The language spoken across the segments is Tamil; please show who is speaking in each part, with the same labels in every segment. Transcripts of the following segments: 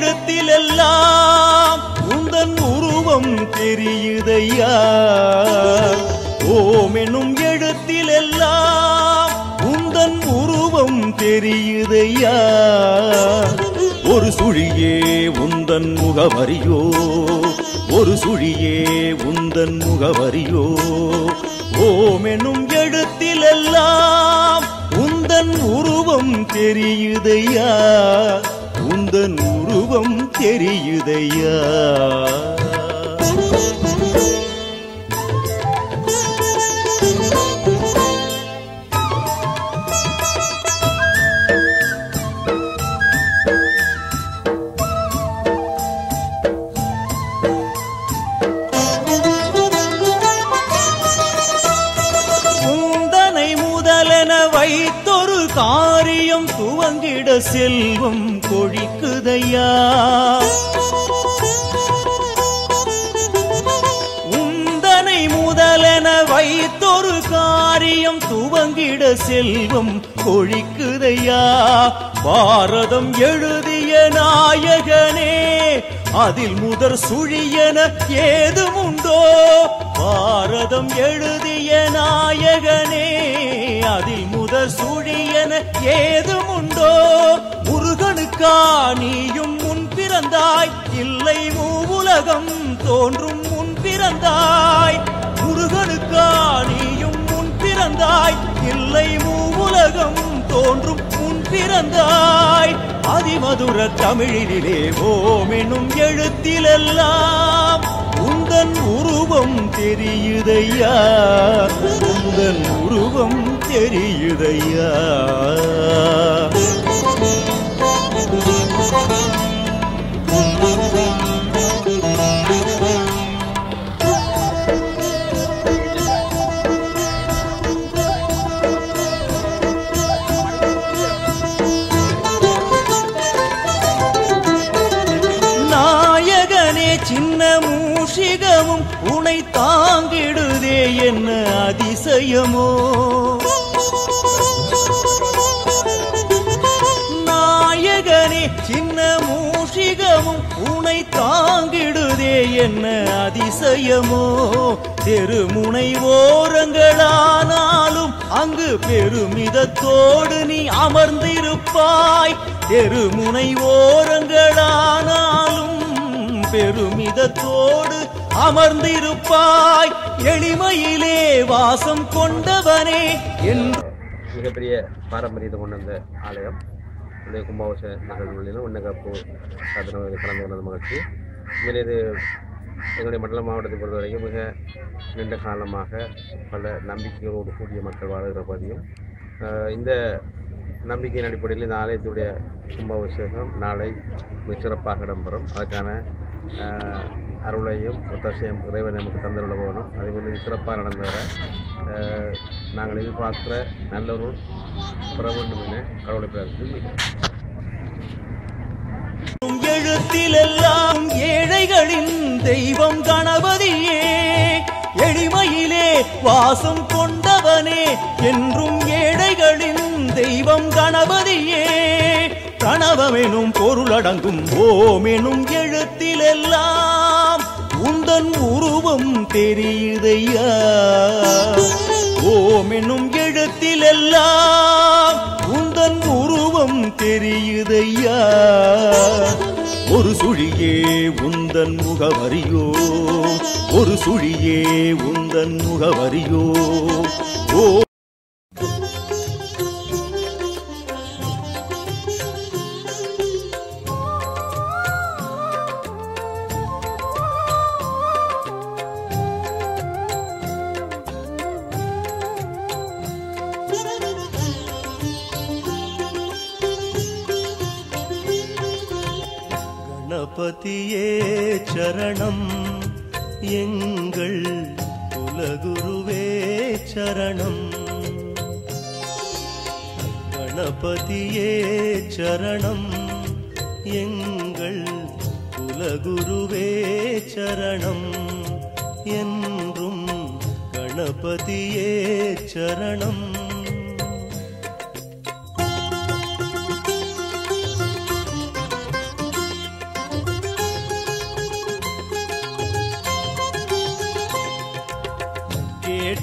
Speaker 1: எழுத்திலெல்லாம் உந்தன் உருவம் தெரியுதையா ஓம் என்னும் எழுத்திலெல்லாம் உந்தன் உருவம் தெரியுதையா ஒரு சுழியே உந்தன் முகவரியோ ஒரு சுழியே உந்தன் முகவரியோ ஓம் என்னும் எழுத்திலெல்லாம் உந்தன் உருவம் தெரியுதையா உந்தன் உருவம் தெரியுதையா உந்தனை முதலென வைத்தொரு காரியம் துவங்கிட செல்வம் கொழிக்குதையா உந்தனை முதலென வைத்தொரு காரியம் துவங்கிட செல்வம் கொழிக்குதையா பாரதம் எழுதிய நாயகனே அதில் முதற் சுழியன ஏதுமுண்டோ பாரதம் எழுதிய நாயகனே அதில் முதற் சுழியன ஏதுமுண்டோ முருகனுக்கா நீயும் முன் பிறந்தாய் இல்லை மூவுலகம் தோன்றும் முன் பிறந்தாய் முருகனுக்கா நீயும் முன் பிறந்தாய் இல்லை மூவுலகம் தோன்றும் முன் பிறந்தாய் அதிமதுர தமிழிலே ஓம் என்னும் எழுத்திலெல்லாம் உந்தன் உருவம் தெரியுதையா உந்தன் உருவம் தெரியுதையா நாயகனே சின்ன மூஷிகமும் உனை தாங்கிடுதே என்ன அதிசயமோ நாயகனே சின்ன மூஷிகமும் உனை தாங்கிடுதே என்ன அதிசயமோ தெருமுனை ஓரங்களானாலும் அங்கு பெருமிதத்தோடு நீ அமர்ந்திருப்பாய் தெருமுனை ஓரங்களானாலும் பெருமிதத்தோடு அமர்ந்திருப்பாய் எளிமையிலே வாசம் கொண்டவனே என்று
Speaker 2: மிகப்பெரிய பாரம்பரியத்தை கொண்ட அந்த ஆலயம் இந்த கும்பாபிஷ நிகழ்வுகளிலும் உன்னகப்பு சாதனங்களில் கலந்து கொண்டது மகிழ்ச்சி உண்மையிலே இது எங்களுடைய மண்டல மாவட்டத்தை பொறுத்த வரைக்கும் மிக நீண்ட காலமாக பல நம்பிக்கைகளோடு கூடிய மக்கள் வாழ்கிற பகுதியும் ஆஹ் இந்த நம்பிக்கையின் அடிப்படையில் இந்த ஆலயத்துடைய கும்பாபிஷேகம் நாளை மிக சிறப்பாக இடம்பெறும் அதற்கான ஆஹ், அருளையும் ஒத்தாசையும் இறைவன் நமக்கு தந்துள்ள போகணும் அதே மாதிரி சிறப்பாக நடந்து வர ஆஹ், நாங்கள் எதிர்பார்க்கிற நல்ல ஒரு பெற வேண்டும் என கடவுளை பிரார்த்தித்து
Speaker 1: எழுத்திலெல்லாம் ஏழைகளின் தெய்வம் கணபதியே எளிமையிலே வாசம் கொண்டவனே என்றும் ஏழைகளின் தெய்வம் கணபதியே கணவமெனும் பொருளடங்கும் ஓமெனும் எழுத்திலெல்லாம் உந்தன் உருவம் தெரியுதையா ஓமெனும் எழுத்திலெல்லாம் உந்தன் உருவம் தெரியுதையா ஒரு சுழியே உந்தன் முகவரியோ ஒரு சுழியே உந்தன் முகவரியோ ஓ கணபதியே சரணம் எங்கள் குலகுருவே சரணம் கணபதியே சரணம் எங்கள் குலகுருவே சரணம் என்றும் கணபதியே சரணம்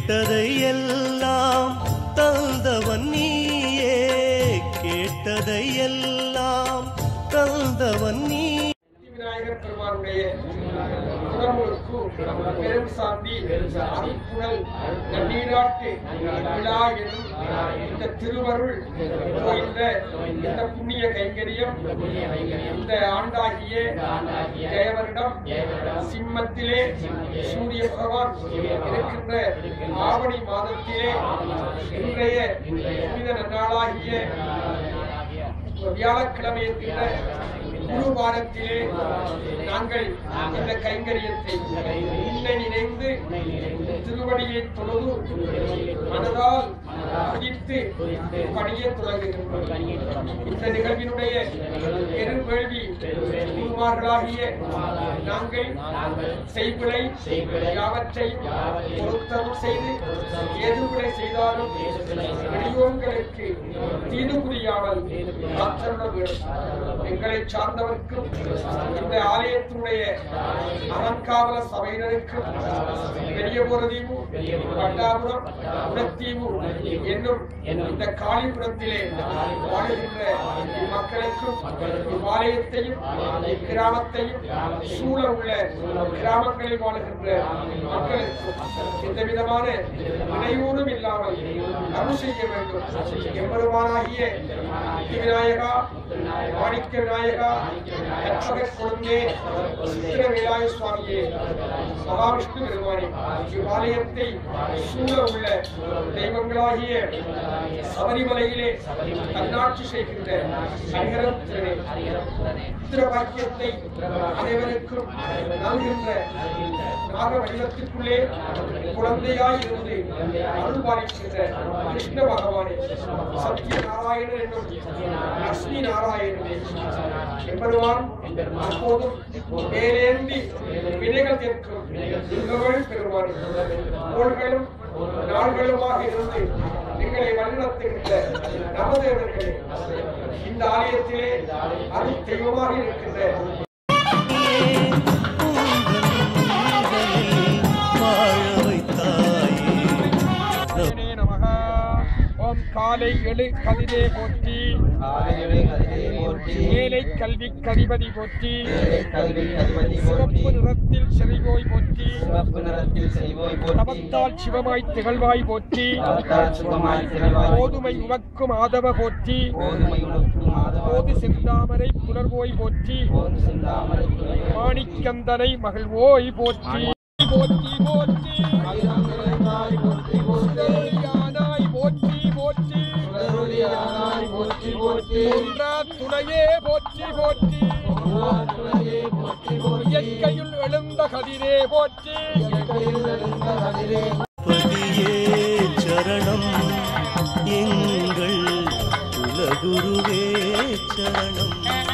Speaker 1: கேட்டதை எல்லாம் தந்தவன் நீயே கேட்டதை எல்லாம் தந்தவன் நீ
Speaker 3: விநாயகர் பெருமானுடைய உடம்புக்கு பெரும் சாந்தி அருப்புணல் நன்னீராட்டு விழா எனும் இந்த திருவருள் கோயில்ல இந்த புண்ணிய கைங்கரியம் இந்த ஆண்டாகிய ஜெயவரிடம் சிம்மத்திலே சூரிய பகவான் இருக்கின்ற ஆவணி மாதத்திலே இன்றைய புனித நன்னாளாகிய வியாழக்கிழமை என்கிற குரு வாரத்திலே நாங்கள் இந்த கைங்கரியத்தை உன்னை நினைந்து திருவடியை தொழுது மனதால் துதித்து பணிய தொடங்குகின்றோம் இந்த நிகழ்வினுடைய பெருவேள்வி குருமார்களாகிய நாங்கள் செய்வினை யாவற்றையும் பொருத்தம் செய்து எதுவினை செய்தாலும் வெளியோங்களுக்கு தீது புரியாமல் காத்தருள வேண்டும் எங்களை சார்ந்தவர்க்கும் இந்த ஆலயத்தினுடைய அறங்காவல சபையினருக்கும் பெரிய போரதீவு பட்டாபுரம் உடத்தீவு என்னும் இந்த காளிபுரத்திலே வாழ்கின்ற மக்களுக்கும் இவ்வாலயத்தையும் இக்கிராமத்தையும் சூழ உள்ள கிராமங்களில் வாழ்கின்ற மக்களுக்கும் எந்த விதமான இடையூறும் இல்லாமல் அருள் செய்ய வேண்டும் எம்பெருமானாகிய விநாயகா மாணிக்க விநாயகா கற்பக கொழுந்தே சித்திர வேலாய சுவாமியே மகாவிஷ்ணு பெருமானே இவ்வாலயத்தை சூழ உள்ள தெய்வங்களாகிய சபரிமலையிலே தன்னாட்சி செய்கின்ற ஹரிஹரம் திறனே புத்திர பாக்கியத்தை அனைவருக்கும் நல்கின்ற நாக வடிவத்திற்குள்ளே குழந்தையாய் இருந்து அருள் பாலிக்கின்ற கிருஷ்ண பகவானே சத்ய நாராயணன் என்னும் லட்சுமி நாராயணனே எம்பெருமான் அப்போதும் மேலேந்தி வினைகள் தீர்க்கும் திகழ் பெருமானே கோள்களும் நாள்களுமாக இருந்து எங்களை வழிநடத்துகின்ற நமதேவர்களே இந்த ஆலயத்திலே அரு தெய்வமாக இருக்கின்ற
Speaker 1: வாழ வைத்தாயே
Speaker 3: நாராயணே நமக ஓம் காலை எழு கதிரே போற்றி ஏழை கல்வி கதிபதி போற்றி சிறப்பு நிறத்தில் செறிவோய் போற்றி தவத்தால் சிவமாய் திகழ்வாய் போற்றி போதுமை உமக்கும் ஆதவ போற்றி போது செந்தாமரை புலர்வோய் போற்றி மாணிக்கந்தனை மகிழ்வோய் போற்றி போற்றி போற்றி சுடரொளியானாய் போற்றி போற்றி ஒன்றா துணையே போற்றி போற்றி இயற்கையுள் எழுந்த கதிரே போற்றி
Speaker 1: பதியே சரணம் எங்கள் குலகுருவே சரணம்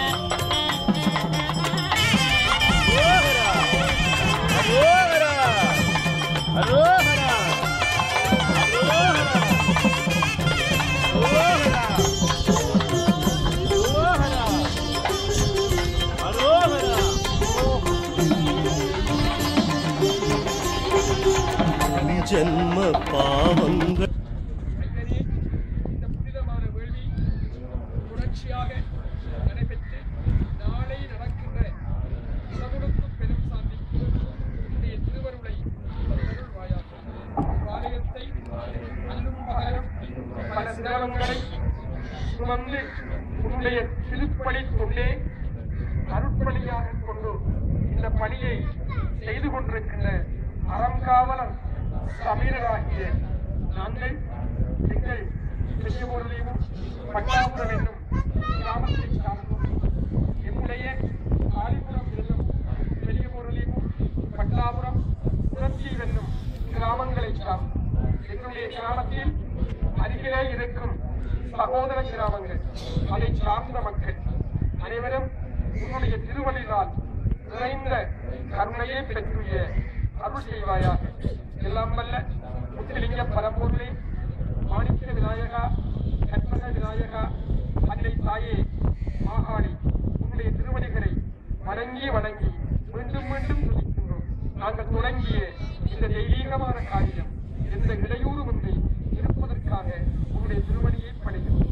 Speaker 1: ஜன்ம பாவங்கள்
Speaker 3: எனவே இந்த புனிதமான வேள்வி தொடர்ச்சியாக நடைபெற்று நாளை நடக்கின்ற சதுரத்து பெரும் சாந்தி உன்னுடைய திருவருளை தருள்வாயாக ஆலயத்தை அல்லும் பகலும் பல சிரமங்களை சுமந்து உன்னுடைய திருப்பலி கொண்டே அருட்பலியாக கொண்டு இந்த பணியை செய்து கொண்டிருக்கின்ற அறங்காவலர் சமீரராகிய நாங்கள் எங்கள் பெரியபொருளையும் பட்டாபுரம் என்னும் கிராமத்தை சார்ந்தோம் எம்முடைய காளிபுரம் என்னும் பெரியபொருளையும் பட்டாபுரம் புரட்சி என்னும் கிராமங்களை சார்ந்தோம் எங்களுடைய கிராமத்தில் அருகிலே இருக்கும் சகோதர கிராமங்கள் அதை சார்ந்த மக்கள் அனைவரும் உன்னுடைய திருவள்ளினால் நிறைந்த கருணையை பெற்றுய அருள் செய்வாயாக எல்லாம் வல்ல முத்துலிங்க பரம்பொருளே மாணிக்க விநாயகா கற்பக விநாயகா அன்னை தாயே மாகாளி உன்னுடைய திருவடிகளை வணங்கி வணங்கி மீண்டும் மீண்டும் துதிக்கின்றோம் நாங்கள் தொடங்கிய இந்த தெய்வீகமான காரியம் எந்த இடையூறுமின்றி இருப்பதற்காக உன்னுடைய திருமணியை பணிகிறோம்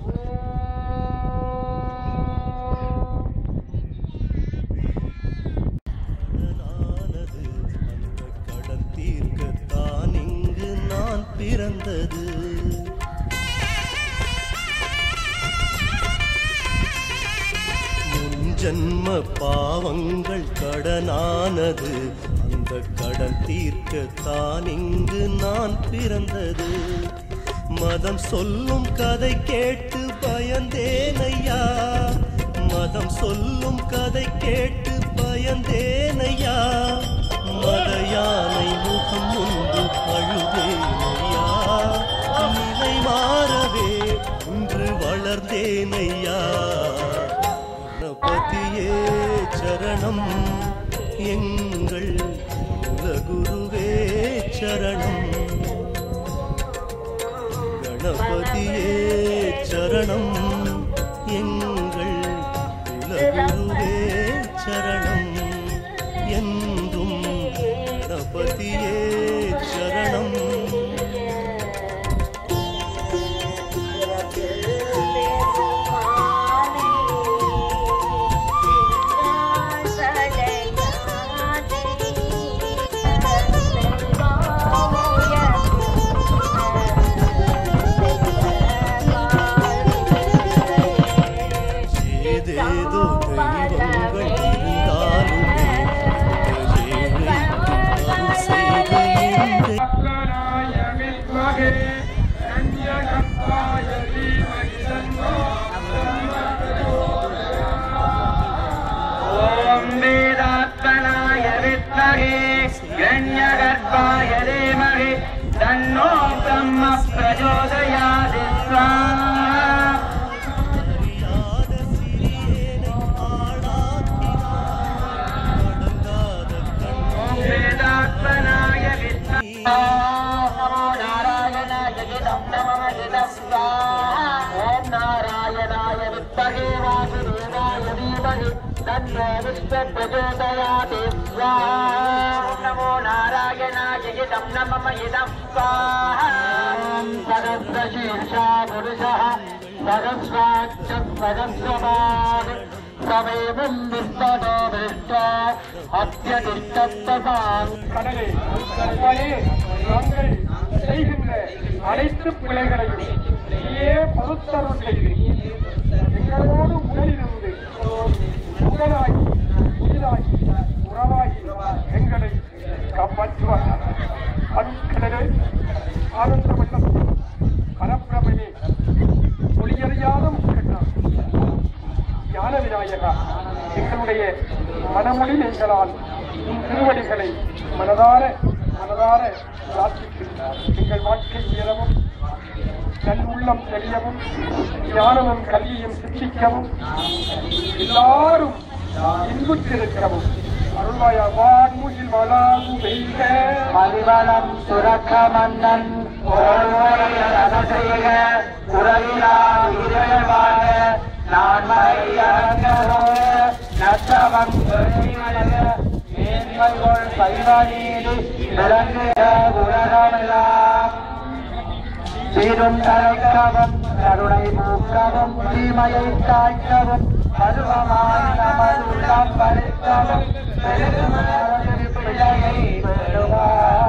Speaker 1: கடனானது அந்த கடன் தீர்க்கத்தான் இங்கு நான் பிறந்தது முன் ஜன்ம பாவங்கள் கடனானது அந்த கடன் தீர்க்கத்தான் இங்கு நான் பிறந்தது மதம் சொல்லும் கதை கேட்டு பயந்தேனையா மதம் சொல்லும் கதை கேட்டு பயந்தேனையா மத யானை முகம் முன்பு அழுதேனையா நிலை மாறவே இன்று வளர்ந்தேனையா கணபதியே சரணம் எங்கள் குலகுருவே சரணம் கணபதியே சரணம் எங்கள் குலகுருவே சரணம் என்றும் கணபதியே சரணம் ஏதேதோ தெய்வங்கள் இருந்தாலுமே இந்த ஏழைக்கு அருள் செய்த எந்தை
Speaker 3: அக்லராய வித்மகே அந்யகத்தாய தீமகி தன்னோ
Speaker 4: ஓம் வேதாத்மனாய வித்மகே கண்யகர்ப்பாய தீமகி தன்னோ பிரம்ம பிரச்சோதயாதி ஸ்வாஹா
Speaker 1: அறியாத சிறியேனை ஆளாக்கினார் அடங்காத கண்ணீர்
Speaker 4: வேதாத்மனாய வித்மகே நமோ நாராயணாய ஜிதம் நமம ஜிதம் ஸ்வாஹா ஓம் நாராயணாய வித்மகே வாசுதேவாய தீமகி தன்னோ விஷ்ணு பிரச்சோதயாதி ஸ்வாஹா ஓம் நமோ நாராயணாய ஜிதம் நமம ஜிதம் ஸ்வாஹா ஓம் சகஸ்ரசீர்ஷா புருஷः சகஸ்ராட்ச சகஸ்ரபாத் சமேவம் விஸ்வதோ விஷ்டோ அத்தியதிஷ்டத்தான்
Speaker 3: கடலே கற்பனே நாங்கள் செய்கின்ற அனைத்து பிழைகளையும் நீயே பொறுத்தருள் செய்து எங்களோடு உடலிருந்து உடலாகி உயிராகி உறவாகி எங்களை காப்பாற்றுவார் அருட்கடலே ஆனந்த மன்னம் பரப்பிரமையே ஒளியறியாத முக்கண்ணா ஞான விநாயகா எங்களுடைய மனமொழி நீங்களால் உன் திருவடிகளை மனதார மனதார பிரார்த்திக்கின்றார் எங்கள் வாழ்க்கை உயரவும் நல் உள்ளம் தெளியவும் ஞானமும் கல்வியும் சித்திக்கவும் எல்லாரும் இன்புற்றிருக்கவும் அருள்வாயா வான்முகில் வளாகு வெய்க
Speaker 4: மதிவனம் சுரக்க மன்னன் செய்க உறவிலா இதயமாக நான் நற்றவம் மேன்மைகள் சைவநீதி விளங்குக உலகமெல்லாம் சீரும் தலைக்கவும் கருணை மூக்கவும் தீமையை காய்க்கவும் பருவமாய் நமது உள்ளம் பறிக்கவும் பெருமாள் பிள்ளையை பெறுவார்